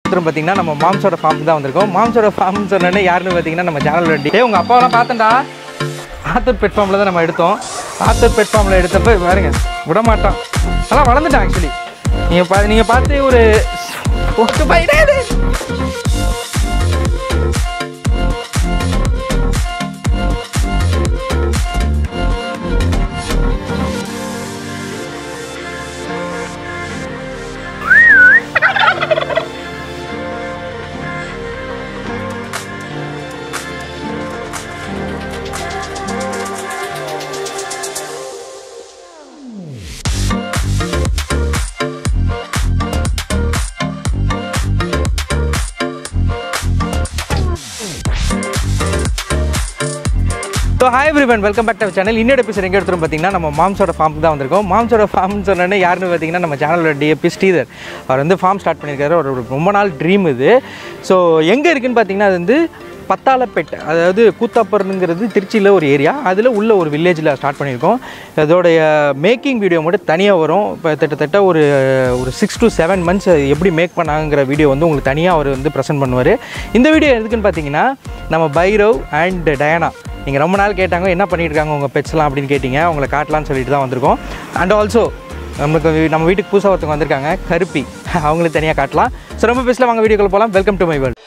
திரும்ப பார்த்தீங்கன்னா நம்ம மாம்ஸோட ஃபார்ம் தான் வந்திருக்கோம் மாம்ஸோட ஃபார்ம் சொன்னோன்னே யாருன்னு பார்த்தீங்கன்னா நம்ம சேனல் ரெடி ஏ உங்கள் அப்பாவெல்லாம் பார்த்தேன்டா ஆத்தூர் பெட் ஃபார்மில் தான் நம்ம எடுத்தோம் ஆத்தூர் பெட் ஃபார்மில் எடுத்தப்ப பாருங்க விட மாட்டான் அதெல்லாம் வளர்ந்துட்டான் ஆக்சுவலி நீங்கள் பா நீங்கள் பார்த்து ஒரு ஒரு பையனே இது. So hi everyone welcome back to channel இன்னொரு எபிசோட் எங்கே எடுத்துரும் பார்த்தீங்கன்னா நம்ம மாம்ஸோட ஃபார்முக்கு தான் வந்திருக்கோம் மாம்ஸோட ஃபார்ம்னு சொன்னோன்னே யாருன்னு பார்த்தீங்கன்னா நம்ம சேனலோட டிஎப்பி ஸ்ரீதர் அவர் வந்து ஃபார்ம் ஸ்டார்ட் பண்ணியிருக்காரு ஒரு ஒரு ரொம்ப நாள் ட்ரீம் இது ஸோ எங்கே இருக்குன்னு பார்த்தீங்கன்னா அது வந்து பத்தாளப்பேட்டை அதாவது கூத்தாப்பர்னுங்கிறது திருச்சியில் ஒரு ஏரியா அதில் உள்ள ஒரு வில்லேஜில் ஸ்டார்ட் பண்ணியிருக்கோம் அதோடைய மேக்கிங் வீடியோ மட்டும் தனியாக வரும் இப்போ கிட்டத்தட்ட ஒரு ஒரு சிக்ஸ் டு செவன் மந்த்ஸ் எப்படி மேக் பண்ணாங்கிற வீடியோ வந்து உங்களுக்கு தனியாக அவர் வந்து ப்ரெசென்ட் பண்ணுவார் இந்த வீடியோ எதுக்குன்னு பார்த்தீங்கன்னா நம்ம பைரவ் அண்ட் டயானா நீங்கள் ரொம்ப நாள் கேட்டாங்க என்ன பண்ணிட்டு இருக்காங்க உங்கள் பெட்ஸ்லாம் அப்படின்னு கேட்டிங்க அவங்கள காட்டலாம்னு சொல்லிட்டு தான் வந்திருக்கோம் அண்ட் ஆல்சோ நமக்கு வீ- நம்ம வீட்டுக்கு புதுசாக ஒருத்தவங்க வந்திருக்காங்க கருப்பி அவங்களுக்கு தனியாக காட்டலாம் ஸோ ரொம்ப பேசல வாங்க வீடியோக்குள்ள போகலாம் welcome to my world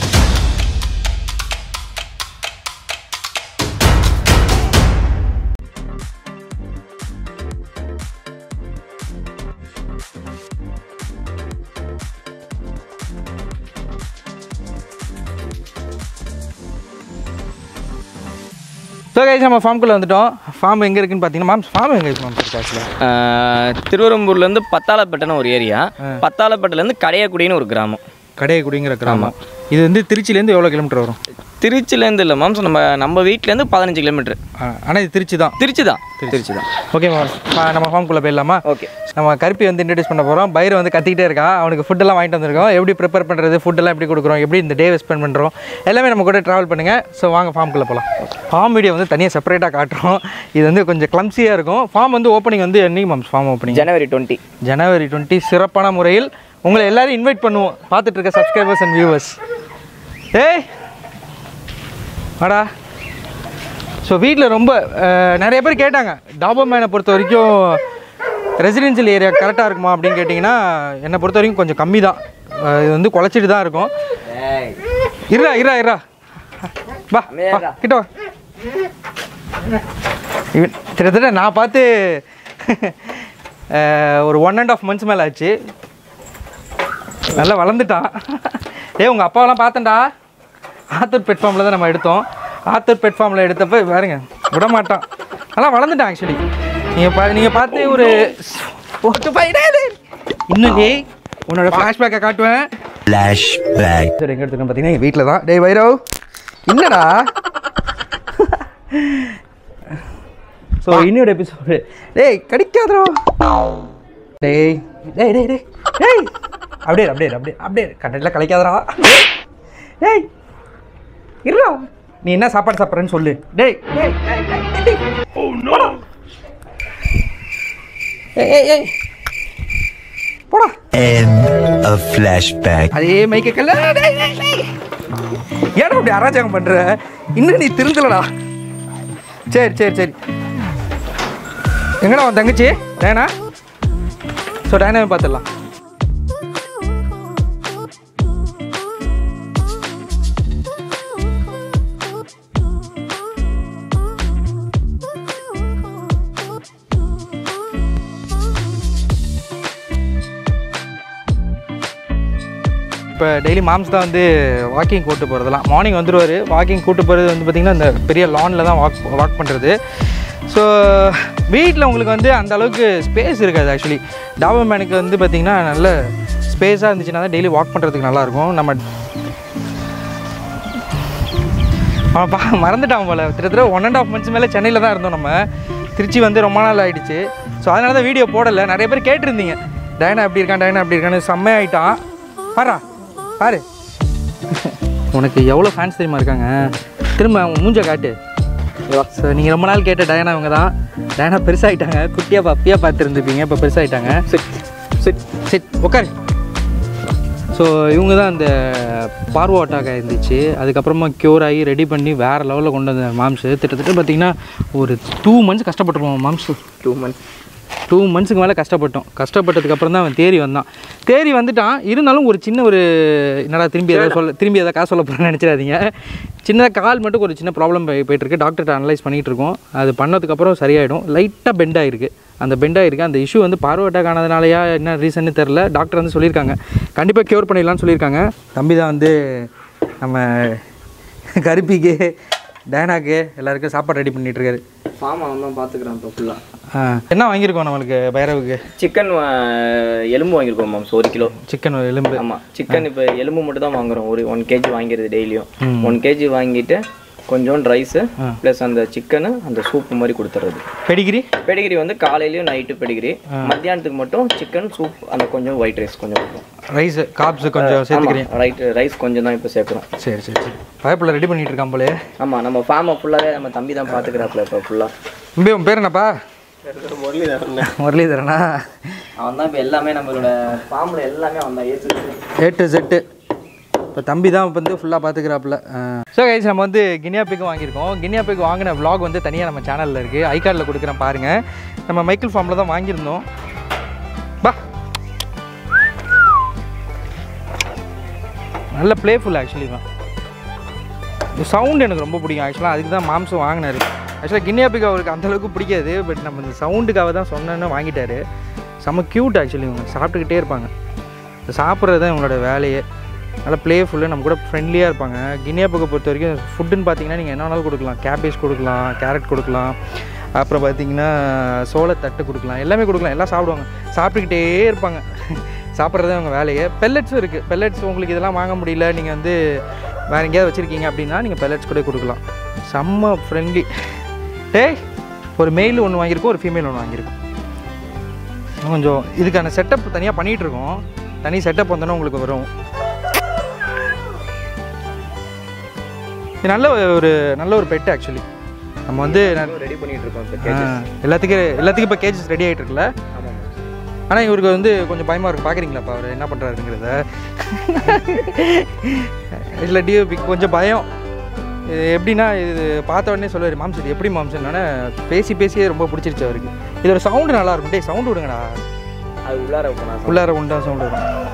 so guys நம்ம ஃபார்ம்குள்ளே வந்துட்டோம் ஃபார்ம் எங்கே இருக்குன்னு பார்த்தீங்கன்னா மேம் ஃபார்ம் எங்கே இருக்கு மேம் இருக்கு ஆக்சுவலாக ஆஹ் திருவெரும்பூர்லேருந்து பத்தாளப்பேட்டைன்னு ஒரு ஏரியா பத்தாளப்பேட்டையிலேருந்து கடையக்குடின்னு ஒரு கிராமம் கடையக்குடிங்கிற கிராமம் இது வந்து திருச்சிலேருந்து எவ்வளோ கிலோமீட்டர் வரும் திருச்சிலேருந்து இல்லை மேம் நம்ம நம்ம வீட்டிலேருந்து பதினஞ்சு கிலோமீட்டர் ஆனால் இது திருச்சி தான் திருச்சி தான் திருச்சி தான் ஓகே மேம் நம்ம ஃபார்ம்குள்ளே போயிடலாமா ஓகே நம்ம கருப்பி வந்து இன்ட்ரடியூஸ் பண்ண போகிறோம் பைர் வந்து கத்திக்கிட்டே இருக்கான் அவனுக்கு ஃபுட்டெல்லாம் வாங்கிட்டு வந்திருக்கோம் எப்படி ப்ரிப்பேர் பண்ணுறது ஃபுட்டெல்லாம் எப்படி கொடுக்குறோம் எப்படி இந்த டே ஸ்பெண்ட் பண்ணுறோம் எல்லாமே நம்ம கூட ட்ராவல் பண்ணுங்கள் ஸோ வாங்க ஃபார்ம்குள்ளே போகலாம் ஃபார்ம் வீடியோ வந்து தனியாக செப்பரேட்டாக காட்டுறோம் இது வந்து கொஞ்சம் கிளம்சியாக இருக்கும் ஃபார்ம் வந்து ஓப்பனிங் வந்து என்னைக்கு ma'am farm opening January twenty January twenty சிறப்பான முறையில் உங்களை எல்லாரும் இன்வைட் பண்ணுவோம் பார்த்துட்டு இருக்க சப்ஸ்கிரைபர்ஸ் அண்ட் வியூவர்ஸ் ஏய் வாடா ஸோ வீட்டில் ரொம்ப அஹ், நிறைய பேர் கேட்டாங்க டாபா மேனை பொறுத்த வரைக்கும் ரெசிடென்ஷியல் ஏரியா கரெக்டாக இருக்குமா அப்படின்னு கேட்டிங்கன்னா என்னை பொறுத்த வரைக்கும் கொஞ்சம் கம்மி தான் அஹ், இது வந்து குலைச்சிட்டு தான் இருக்கும் இருடா இருடா இருடா வா வா கிட்ட வா இவன் கிட்டத்தட்ட நான் பார்த்து அஹ், ஒரு ஒன் அண்ட் ஆஃப் மந்த்ஸ் மேலே ஆச்சு நல்லா வளர்ந்துட்டான் ஏய் உங்கள் அப்பாவெல்லாம் பார்த்தேன்டா ஆத்தூர் பெட் ஃபார்மில் தான் நம்ம எடுத்தோம் ஆத்தூர் பெட் ஃபார்மில் எடுத்தப்ப பாருங்க விட மாட்டான் நல்லா வளர்ந்துட்டான் ஆக்சுவலி நீங்கள் பா நீங்கள் பார்த்து ஒரு ஒரு பையனே இது. இன்னும் டேய் உன்னோட ஃப்ளாஷ்பேக்கை காட்டுவேன் Flashback. சரி எங்கே எடுத்துக்கணும் பார்த்தீங்கன்னா எங்கள் வீட்டில் தான் டேய் வைரவ் என்னடா ஸோ இன்னொரு எபிசோடு டேய் கடிக்காதரோ டேய் டேய் டேய் டேய் டேய் அப்படியே இரு, அப்படியே இரு, அப்படியே அப்படியே இரு. கண்டையில் கலைக்காதடா டேய் இருடா நீ என்ன சாப்பாடு சாப்பிட்றேன்னு சொல்லு டேய் டேய் டேய், டேய், டேய். போடா. ஏய் ஏய் ஏய் போடா End of flashback. அதே மைக்க கல்ல டேய், டேய், டேய். ஏன்டா அப்படி அராஜகம் பண்ற இன்னும் நீ திருந்தலடா சரி சரி சரி எங்கடா உன் தங்கச்சி டேனா ஸோ டேனாவை பார்த்துடலாம் இப்போ டெய்லி மாம்ஸ் தான் வந்து வாக்கிங் கூட்டு போகிறதுலாம் மார்னிங் வந்துடுவார் வாக்கிங் கூட்டு போகிறது வந்து பார்த்திங்கன்னா இந்த பெரிய லானில் தான் வாக் வாக் பண்ணுறது ஸோ வீட்டில் உங்களுக்கு வந்து அந்த அளவுக்கு ஸ்பேஸ் இருக்காது ஆக்சுவலி டாபா மேனுக்கு வந்து பார்த்திங்கன்னா நல்ல ஸ்பேஸாக இருந்துச்சுன்னா தான் டெய்லி வாக் பண்ணுறதுக்கு நல்லாயிருக்கும் நம்ம அவன் பா மறந்துட்டான் போல கிட்டத்தட்ட ஒன் அண்ட் ஆஃப் மந்த்ஸ் மேலே சென்னையில் தான் இருந்தோம் நம்ம திருச்சி வந்து ரொம்ப நாள் ஆயிடுச்சு ஸோ அதனால தான் வீடியோ போடலை நிறைய பேர் கேட்டிருந்தீங்க டயனா எப்படி இருக்கான் டயனா எப்படி இருக்கான்னு செம்மையாயிட்டான் பாரா பாரு உனக்கு எவ்வளோ ஃபேன்ஸ் தெரியுமா இருக்காங்க திரும்ப அவன் மூஞ்ச காட்டு ஸோ நீங்கள் ரொம்ப நாள் கேட்ட டயனா இவங்க தான் டயனா பெருசாகிட்டாங்க குட்டியாக பப்பியாக பார்த்துருந்துப்பீங்க இப்போ பெருசாகிட்டாங்க சிட் சிட் சிட் உட்காரு ஸோ இவங்க தான் அந்த பார்வோ அட்டாக் இருந்துச்சு அதுக்கப்புறமா க்யூர் ஆகி ரெடி பண்ணி வேறு லெவலில் கொண்டு வந்த மாம்ஸு கிட்டத்தட்ட பார்த்திங்கன்னா ஒரு டூ மந்த்ஸ் கஷ்டப்பட்டுருவோம் மாம்ஸு டூ மந்த்ஸ் டூ மந்த்ஸுக்கு மேலே கஷ்டப்பட்டோம் கஷ்டப்பட்டதுக்கப்புறம் தான் அவன் தேறி வந்தான் தேறி வந்துட்டான் இருந்தாலும் ஒரு சின்ன ஒரு என்னடா திரும்பி ஏதாவது சொல்ல திரும்பி ஏதாவது காசு சொல்ல போகிறேன்னு நினச்சிடாதீங்க சின்னதாக கால் மட்டும் ஒரு சின்ன ப்ராப்ளம் போயிட்டுருக்கு டாக்டர்கிட்ட அனலைஸ் பண்ணிகிட்டு இருக்கோம் அது பண்ணதுக்கப்புறம் சரியாயிடும் லைட்டாக பெண்ட் ஆகிருக்கு அந்த பெண்ட் ஆகிருக்கு அந்த இஷ்யூ வந்து பார்வை அட்டாக் ஆனதுனாலயா என்ன ரீசன்னு தெரில டாக்டர் வந்து சொல்லியிருக்காங்க கண்டிப்பாக க்யூர் பண்ணிடலாம்னு சொல்லியிருக்காங்க தம்பி தான் வந்து நம்ம கருப்பிக்கு டேனாக்கு எல்லாருக்கும் சாப்பாடு ரெடி பண்ணிகிட்ருக்காரு ஃபார்ம் அவன் தான் பார்த்துக்கிறான் இப்போ ஃபுல்லாக என்ன வாங்கியிருக்கோம் நம்மளுக்கு பைரவுக்கு சிக்கன் எலும்பு வாங்கியிருக்கோம் மேம் ஒரு கிலோ சிக்கன் எலும்பு ஆமாம் சிக்கன் இப்போ எலும்பு மட்டும் தான் வாங்குறோம் ஒரு ஒன் கேஜி வாங்கிறது டெய்லியும் ஒன் கேஜி வாங்கிட்டு கொஞ்சோண்டு ரைஸு ப்ளஸ் அந்த சிக்கனு அந்த சூப்பு மாதிரி கொடுத்துறது பெடிகிரி பெடிகிரி வந்து காலையிலயும் நைட்டு பெடிகிரி மத்தியானத்துக்கு மட்டும் சிக்கன் சூப் அந்த கொஞ்சம் ஒயிட் ரைஸ் கொஞ்சம் கொடுப்போம் ரைஸ் காப்ஸ் கொஞ்சம் சேர்த்துக்கிறேன் ரைட் ரைஸ் கொஞ்சம் தான் இப்போ சேர்க்குறோம் சரி சரி சரி பயப்பில் ரெடி பண்ணிட்டு இருக்கான் போலே ஆமாம் நம்ம ஃபார்மை ஃபுல்லாகவே நம்ம தம்பி தான் பார்த்துக்கிறாப்புல இப்போ ஃபுல்லாக தம்பி உன் பேர் என்னப்பா முரளிதரனா அவன் தான் இப்போ எல்லாமே நம்மளோட ஃபார்மில் எல்லாமே அவன் தான் ஏற்று ஏ டு செட்டு இப்போ தம்பி தான் இப்போ வந்து ஃபுல்லாக பார்த்துக்கிறாப்புல ஸோ கைஸ் நம்ம வந்து கினியா பிக் வாங்கியிருக்கோம் கினியா பிக் வாங்கின vlog வந்து தனியாக நம்ம சேனலில் இருக்குது ஐ கார்டில் கொடுக்குறேன் பாருங்கள் நம்ம மைக்கேல் ஃபார்மில் தான் வாங்கியிருந்தோம் பா நல்ல ப்ளேஃபுல் ஆக்சுவலி தான் இந்த சவுண்ட் எனக்கு ரொம்ப பிடிக்கும் ஆக்சுவலாக அதுக்கு தான் மாம்சம் வாங்கினாரு ஆக்சுவலாக கிண்ணியாப்பிக்கு அவருக்கு அந்த அளவுக்கு பிடிக்காது பட் நம்ம இந்த சவுண்டுக்காக தான் சொன்னேன்னு வாங்கிட்டாரு செம்ம க்யூட் ஆக்சுவலி இவங்க சாப்பிட்டுக்கிட்டே இருப்பாங்க இந்த சாப்பிட்றது தான் இவங்களோட வேலையே நல்லா ப்ளேஃபுல்லு நம்ம கூட ஃப்ரெண்ட்லியாக இருப்பாங்க கினியாப்புக்கு பொறுத்த வரைக்கும் ஃபுட்டுன்னு பார்த்தீங்கன்னா நீங்கள் என்ன வேணாலும் கொடுக்கலாம் கேபேஜ் கொடுக்கலாம் கேரட் கொடுக்கலாம் அப்புறம் பார்த்தீங்கன்னா சோளத்தட்டு கொடுக்கலாம் எல்லாமே கொடுக்கலாம் எல்லாம் சாப்பிடுவாங்க சாப்பிட்டுக்கிட்டே இருப்பாங்க சாப்பிட்றது தான் அவங்க வேலையே பெல்லட்ஸும் இருக்குது பெல்லட்ஸ் உங்களுக்கு இதெல்லாம் வாங்க முடியல நீங்கள் வந்து வேறு எங்கேயாவது வச்சுருக்கீங்க அப்படின்னா நீங்கள் பெல்லட்ஸ் கூட கொடுக்கலாம் செம்ம ஃப்ரெண்ட்லி டேய் ஒரு மெயில் ஒன்று வாங்கியிருக்கோம் ஒரு ஃபீமேல் ஒன்று வாங்கியிருக்கோம் இன்னும் கொஞ்சம் இதுக்கான செட்டப் தனியாக பண்ணிகிட்டு இருக்கோம் தனி செட்டப் வந்தோன்னே உங்களுக்கு வரும் இது நல்ல ஒரு நல்ல ஒரு பெட் ஆக்சுவலி நம்ம வந்து ந- ரெடி பண்ணிட்டு இருக்கோம் இப்போ ஆ, எல்லாத்துக்கும் எல்லாத்துக்கும் இப்போ கேஜஸ் ரெடி ஆகிட்டு இருக்குல்ல ஆமாம் ஆனால் இவருக்கு வந்து கொஞ்சம் பயமாக இருக்கு பார்க்குறீங்களாப்பா அவர் என்ன பண்ணுறாருங்கிறத இல்லை டிஓபி கொஞ்சம் பயம் இது எப்படின்னா இது பார்த்த உடனே சொல்லுவார் மாம்ஸ் இது எப்படி மாம்ஸ்னானே பேசி பேசியே ரொம்ப பிடிச்சிருச்சு அவருக்கு இதோட சவுண்டு நல்லா இருக்கும் டேய் சவுண்டு விடுங்கடா அது உள்ளார போனால் உள்ளார உண்டா சவுண்டு வரும்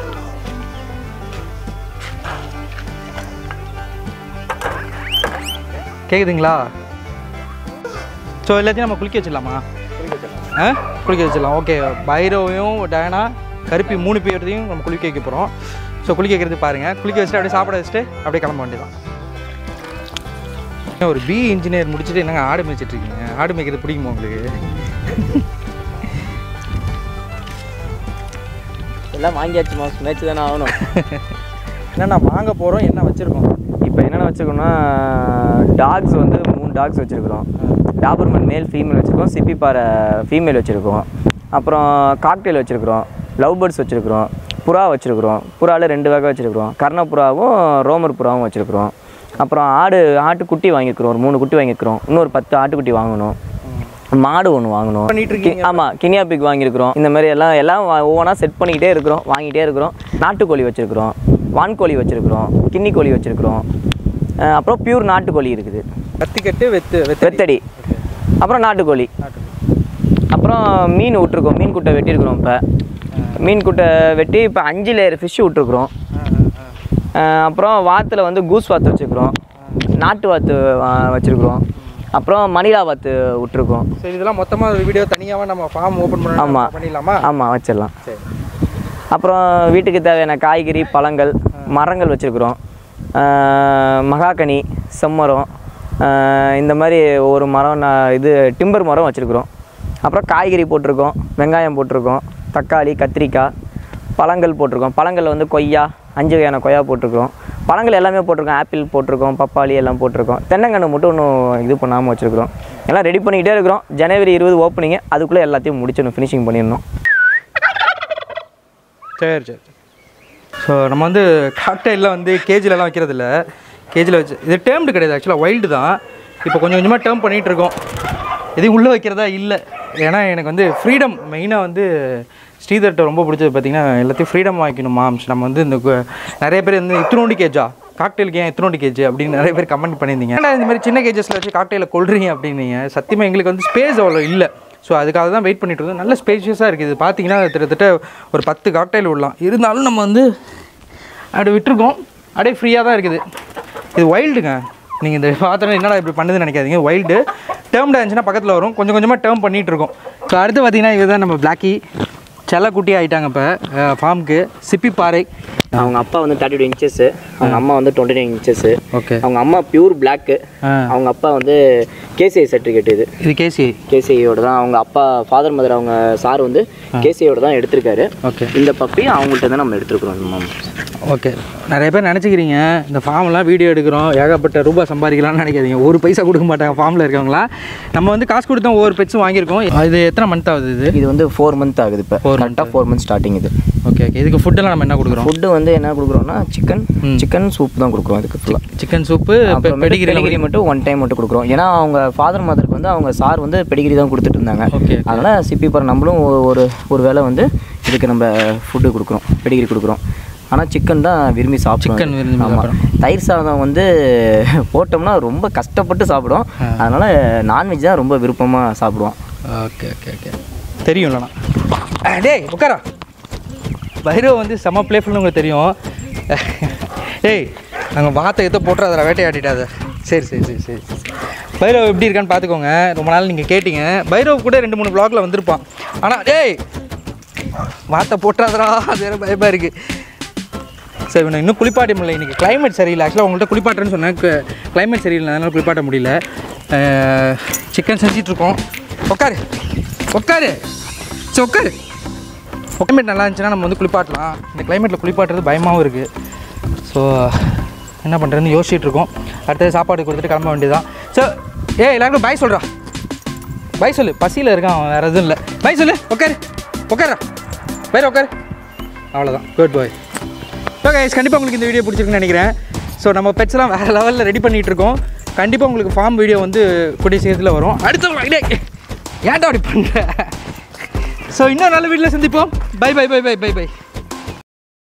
கேக்குதுங்களா ஸோ எல்லாத்தையும் நம்ம குளிக்க வச்சிடலாமா ஆ குளிக்க வச்சிடலாம் ஓகே பைரவையும் டயனா கருப்பி மூணு பேர்த்தையும் நம்ம குளிக்க வைக்க போகிறோம் ஸோ குளிக்க வைக்கிறது பாருங்கள் குளிக்க வச்சுட்டு அப்படியே சாப்பிட வச்சுட்டு அப்படியே கிளம்ப வேண்டியதான் ஒரு பி இன்ஜினியர் முடிச்சுட்டு என்னங்க ஆடு மேய்ச்சிட்டு இருக்கீங்க ஆடு மேய்க்கிறது பிடிக்குமா உங்களுக்கு எல்லாம் வாங்கியாச்சு மாஸ் மேட்ச் தானே ஆகணும் என்னென்ன வாங்க போகிறோம் என்ன வச்சுருக்கோம் இப்போ என்னென்ன வச்சுருக்கோம்னா டாக்ஸ் வந்து மூணு டாக்ஸ் வச்சுருக்கிறோம் டாபர்மன் மேல் ஃபீமேல் வச்சுருக்கோம் சிப்பி பாறை ஃபீமேல் வச்சுருக்கோம் அப்புறம் காக்டெயில் வச்சுருக்கிறோம் லவ் பேர்ட்ஸ் வச்சுருக்கிறோம் புறா வச்சுருக்கிறோம் புறாவில் ரெண்டு வகை வச்சுருக்கிறோம் கர்ணப்புறாவும் ரோமர் புறாவும் வச்சுருக்கிறோம் அப்புறம் ஆடு ஆட்டுக்குட்டி வாங்கியிருக்கிறோம் ஒரு மூணு குட்டி வாங்கியிருக்கிறோம் இன்னொரு பத்து ஆட்டுக்குட்டி வாங்கணும் மாடு ஒன்று வாங்கணும் பண்ணிட்டு இருக்கீங்க ஆமாம் கினியா பிக் வாங்கியிருக்கிறோம் இந்த மாதிரி எல்லாம் எல்லாம் வா- ஒவ்வொன்றா செட் பண்ணிக்கிட்டே இருக்கிறோம் வாங்கிட்டே இருக்கிறோம் நாட்டுக்கோழி வச்சுருக்கிறோம் வான்கோழி வச்சுருக்கிறோம் கின்னி கோழி வச்சுருக்கிறோம் அப்புறம் பியூர் நாட்டுக்கோழி இருக்குது கத்திக்கட்டு வெத்து வெத்து வெத்தடி அப்புறம் நாட்டுக்கோழி அப்புறம் மீன் விட்ருக்கோம் மீன் குட்டை வெட்டியிருக்கிறோம் இப்போ மீன் குட்டை வெட்டி இப்போ அஞ்சு லேயர் ஃபிஷ் விட்ருக்குறோம் அஹ் அப்புறம் வாத்தில் வந்து கூஸ் வாத்து வச்சுருக்குறோம் நாட்டு வாத்து வச்சுருக்குறோம் அப்புறம் மணிலா வாத்து விட்ருக்கோம் சரி இதெல்லாம் மொத்தமாக ஒரு வீடியோ தனியாகவே நம்ம ஃபார்ம் ஓப்பன் பண்ண ஆமா. பண்ணிடலாமா ஆமாம் வச்சிடலாம் சரி அப்புறம் வீட்டுக்கு தேவையான காய்கறி பழங்கள் மரங்கள் வச்சுருக்குறோம் மகாகனி செம்மரம் ஆஹ் இந்த மாதிரி ஒவ்வொரு மரம் நான் இது டிம்பர் மரம் வச்சுருக்குறோம் அப்புறம் காய்கறி போட்டிருக்கோம் வெங்காயம் போட்டிருக்கோம் தக்காளி கத்திரிக்காய் பழங்கள் போட்டிருக்கோம் பழங்கள் வந்து கொய்யா அஞ்சு வகையான கொய்யா போட்டிருக்கிறோம் பழங்கள் எல்லாமே போட்டிருக்கோம் ஆப்பிள் போட்டிருக்கோம் பப்பாளி எல்லாம் போட்டிருக்கோம் தென்னங்கன்று மட்டும் இன்னும் இது பண்ணாமல் வச்சுருக்குறோம் எல்லாம் ரெடி பண்ணிக்கிட்டே இருக்கிறோம் ஜனவரி இருபது ஓப்பனிங்கு அதுக்குள்ளே எல்லாத்தையும் முடிச்சிடணும் ஃபினிஷிங் பண்ணிடணும் சரி சரி ஸோ நம்ம வந்து காக்டைலில் வந்து கேஜிலலாம் வைக்கிறது இல்லை கேஜில் வச்சு இது டேர்ம்டு கிடையாது ஆக்சுவலாக வைல்டு தான் இப்போ கொஞ்சம் கொஞ்சமாக டேர்ம் பண்ணிகிட்டு இருக்கோம் எதையும் உள்ளே வைக்கிறதா இல்லை ஏன்னா எனக்கு வந்து ஃப்ரீடம் மெயினாக வந்து ஸ்ரீதர்கிட்ட ரொம்ப பிடிச்சது பார்த்தீங்கன்னா எல்லாத்தையும் ஃப்ரீடம் வாங்கிக்கணும் மாம்ஸ் நம்ம வந்து இந்த கு- நிறைய பேர் வந்து இத்தினோண்டி கேஜா காக்டெயிலுக்கு ஏன் இத்தினோண்டி கேஜ் அப்படின்னு நிறைய பேர் கமெண்ட் பண்ணியிருந்தீங்க ஏன்னா இந்த மாதிரி சின்ன கேஜஸில் வச்சு காக்டெயில கொள்றீங்க அப்படின்னீங்க சத்தியமாக எங்களுக்கு வந்து ஸ்பேஸ் அவ்வளோ இல்லை ஸோ அதுக்காக தான் வெயிட் பண்ணிட்டு இருந்தோம் நல்ல ஸ்பேஷியஸாக இருக்குது இது பார்த்தீங்கன்னா கிட்டத்தட்ட ஒரு பத்து காக்டெயில் விடலாம் இருந்தாலும் நம்ம வந்து அப்படி விட்டுருக்கோம் அப்படியே ஃப்ரீயாக தான் இருக்குது இது வைல்டுங்க நீங்கள் இந்த பாத்திரம் என்னடா இப்படி பண்ணுதுன்னு நினைக்காதீங்க வைல்டு டேர்ம் டான்ஸ்னால் பக்கத்தில் வரும் கொஞ்சம் கொஞ்சமாக டேர்ம் பண்ணிகிட்டு இருக்கோம் ஸோ அடுத்து பார்த்தீங்கன்னா இதுதான் நம்ம பிளாக்கி செல்லக்குட்டி ஆகிட்டாங்க இப்போ ஃபார்முக்கு சிப்பி பாறை அவங்க அப்பா வந்து தேர்ட்டி டூ இன்ச்சஸ் அவங்க அம்மா வந்து டுவெண்ட்டி நைன் இன்ச்சஸ் ஓகே அவங்க அம்மா பியூர் பிளாக்கு ஆ அவங்க அப்பா வந்து கேசிஐ சர்டிஃபிகேட் இது இது கேசி கேசிஐயோட தான் அவங்க அப்பா ஃபாதர் மதர் அவங்க சார் வந்து கேசிஐயோட தான் எடுத்திருக்காரு ஓகே இந்த பப்பி அவங்கள்ட்ட தான் நம்ம எடுத்துருக்குறோம் மேம் ஓகே நிறைய பேர் நினச்சிக்கிறீங்க இந்த ஃபார்ம்லாம் வீடியோ எடுக்கிறோம் ஏகப்பட்ட ரூபாய் சம்பாதிக்கலாம்னு நினைக்காதீங்க ஒரு பைசா கொடுக்க மாட்டாங்க ஃபார்மில் இருக்கவங்களாம் நம்ம வந்து காசு கொடுத்து தான் ஒவ்வொரு பெட்ஸும் வாங்கியிருக்கோம் இது எத்தனை மந்த் ஆகுது இது இது வந்து ஃபோர் மந்த் ஆகுது இப்போ கரெக்டாக ஃபோர் மந்த் ஸ்டார்டிங் இது ஓகே ஓகே இதுக்கு ஃபுட்டெல்லாம் நம்ம என்ன கொடுக்குறோம் ஃபுட்டு வந்து என்ன கொடுக்குறோம்னா சிக்கன் சிக்கன் சூப் தான் கொடுக்குறோம் இதுக்கு ஃபுல்லாக சிக்கன் சூப்பு பெடிகிரி பெடிகிரி மட்டும் ஒன் டைம் மட்டும் கொடுக்குறோம் ஏன்னா அவங்க ஃபாதர் மதருக்கு வந்து அவங்க சார் வந்து பெடிகிரி தான் கொடுத்துட்டு இருந்தாங்க ஓகே அதனால் சிப்பி பாரு நம்மளும் ஒரு- ஒரு ஒரு வேளை வந்து இதுக்கு நம்ம ஃபுட்டு கொடுக்குறோம் பெடிகிரி கொடுக்குறோம் ஆனால் சிக்கன் தான் விரும்பி சாப்பிடுவோம் Chicken விரும்பி ஆமாம் தயிர் சாதம் வந்து போட்டோம்னா ரொம்ப கஷ்டப்பட்டு சாப்பிடும் அதனால் நான்வெஜ் தான் ரொம்ப விருப்பமாக சாப்பிடுவோம் ஓகே ஓகே ஓகே தெரியும் இல்லைண்ணா டேய் உட்காரா பைரவ் வந்து செம பிளேஃபுல்னு உங்களுக்கு தெரியும் டேய் நாங்கள் வார்த்தை எதோ போட்டுற அதில் வேட்டையாடிட்டாத சரி சரி சரி சரி பைரவ் எப்படி இருக்கான்னு பார்த்துக்கோங்க ரொம்ப நாள் நீங்கள் கேட்டீங்க பைரவ் கூட ரெண்டு மூணு ப்ளாகில் வந்திருப்பான் ஆனால் டேய் வார்த்தை போட்டுறாதடா அது வேறு பயமாக இருக்குது சரி இவனை இன்னும் குளிப்பாட்ட முடியல இன்றைக்கி climate சரியில்லை ஆக்சுவலாக உங்கள்கிட்ட குளிப்பாட்டுறேன்னு சொன்னேன் கிளைமேட் சரியில்லை அதனால் குளிப்பாட்ட முடியல சிக்கன் செஞ்சிட்ருக்கோம் உட்காரு உட்காரு சரி உட்காரு கிளைமேட் நல்லா இருந்துச்சுன்னா நம்ம வந்து குளிப்பாட்டலாம் இந்த கிளைமேட்டில் குளிப்பாட்டுறது பயமாகவும் இருக்குது ஸோ என்ன பண்ணுறதுன்னு யோசிச்சுட்டு இருக்கோம் அடுத்தது சாப்பாடு கொடுத்துட்டு கிளம்ப வேண்டியதுதான் ஸோ ஏ எல்லாருக்கும் பாய் சொல்கிறா பாய் சொல்லு பசியில் இருக்கான் அவன் வேறு எதுவும் இல்லை பாய் சொல்லு உட்காரு உட்காரா வேறு உட்காரு அவ்வளோதான் குட் பாய் ஓகே கண்டிப்பாக உங்களுக்கு இந்த வீடியோ பிடிச்சிருக்குன்னு நினைக்கிறேன் ஸோ நம்ம பெட்ஸ்லாம் வேறு லெவலில் ரெடி பண்ணிகிட்டு இருக்கோம் கண்டிப்பாக உங்களுக்கு ஃபார்ம் வீடியோ வந்து கூடிய சீக்கிரத்தில் வரும் அடுத்த ஐடியா ஏன்டா அப்படி பண்ணுற ஸோ இன்னொரு நல்ல வீட்டில் சந்திப்போம் bye bye bye bye bye by